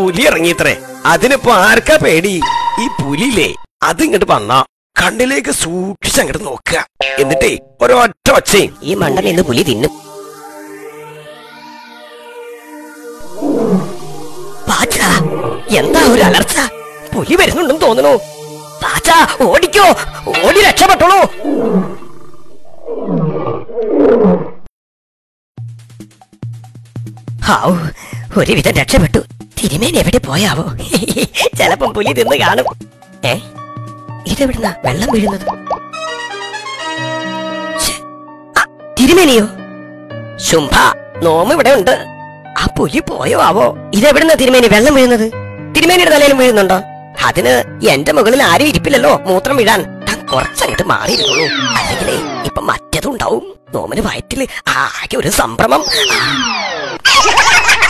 പുലി ഇറങ്ങിത്രേ അതിനിപ്പോ ആർക്കാ പേടി ഈ പുലിയില്ലേ അത് ഇങ്ങോട്ട് വന്നാ കണ്ണിലേക്ക് സൂക്ഷിച്ച് അങ്ങോട്ട് നോക്കുക എന്നിട്ടേ ഒരൊറ്റ ഒച്ചയും ഈ മണ്ടൻ ഇന്ന് പുലി തിന്നും പാച്ച എന്താ ഒരു അലർച്ച പുലി വരുന്നുണ്ടെന്ന് തോന്നുന്നു പാച്ച ഓടിക്കോ ഓടി രക്ഷപ്പെട്ടോളൂ ഹാവു ഒരുവിധം രക്ഷപ്പെട്ടു തിരുമേൻ എവിടെ പോയാവോ ചിലപ്പം പുലി തിന്ന് കാണും ഏ ഇതെവിടുന്ന വെള്ളം വീഴുന്നത് ഛെ, ആ, തിരുമേനിയോ ശുംഭ നോമ് ഇവിടെ ഉണ്ട് ആ പുലി പോയോ ആവോ ഇതെവിടുന്ന തിരുമേനി വെള്ളം വീഴുന്നത് തിരുമേനിയുടെ തലയിലും വീഴുന്നുണ്ടോ അതിന് എന്റെ മുകളിൽ ആരും ഇരിപ്പില്ലല്ലോ മൂത്രം വീഴാൻ താൻ കുറച്ചങ്ങോട്ട് മാറിയിരുന്നുള്ളൂ അല്ലെങ്കിലേ ഇപ്പൊ മറ്റതുണ്ടാവും നോമിന് വയറ്റില് ആകെ ഒരു സംഭ്രമം ആ.